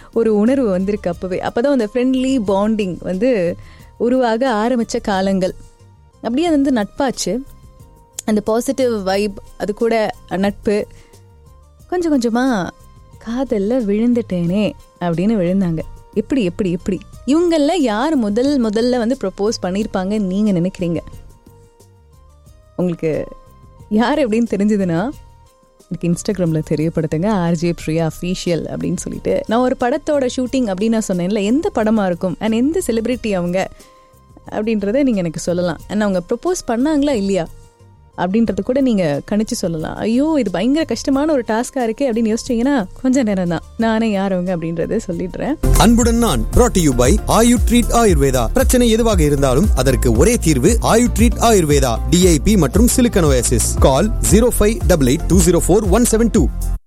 ஒரு உணர்வு வந்திருக்கு அப்போவே அப்போ தான் அந்த ஃப்ரெண்ட்லி பாண்டிங் வந்து உருவாக ஆரம்பித்த காலங்கள் அப்படியே அது வந்து நட்பாச்சு அந்த பாசிட்டிவ் வைப் அது கூட நட்பு கொஞ்சம் கொஞ்சமாக காதலில் விழுந்துட்டேனே அப்படின்னு விழுந்தாங்க எப்படி எப்படி எப்படி இவங்களில் யார் முதல் முதல்ல வந்து ப்ரப்போஸ் பண்ணியிருப்பாங்க நீங்கள் நினைக்கிறீங்க உங்களுக்கு யார் எப்படின்னு தெரிஞ்சதுன்னா எனக்கு இன்ஸ்டாகிராமில் தெரியப்படுத்துங்க ஆர்ஜே பிரியா அஃபீஷியல் அப்படின்னு சொல்லிட்டு நான் ஒரு படத்தோட ஷூட்டிங் அப்படின்னு நான் சொன்னேன்ல எந்த படமாக இருக்கும் அண்ட் எந்த செலிப்ரிட்டி அவங்க அப்படின்றத நீங்கள் எனக்கு சொல்லலாம் அண்ட் அவங்க ப்ரப்போஸ் பண்ணாங்களா இல்லையா அப்படின்றது கூட நீங்கள் கணிச்சு சொல்லலாம் ஐயோ இது பயங்கர கஷ்டமான ஒரு டாஸ்காக இருக்கே அப்படின்னு யோசிச்சிங்கன்னா கொஞ்ச நேரம் தான் நானே யார் அவங்க அப்படின்றத சொல்லிடுறேன் அன்புடன் நான் brought to you by Ayu treat Ayurveda பிரச்சனை எதுவாக இருந்தாலும் அதற்கு ஒரே தீர்வு ஆயு ட்ரீட் ஆயுர்வேதா டிஐபி மற்றும் சிலிக்கனோசிஸ் call zero five double eight two zero four one seven two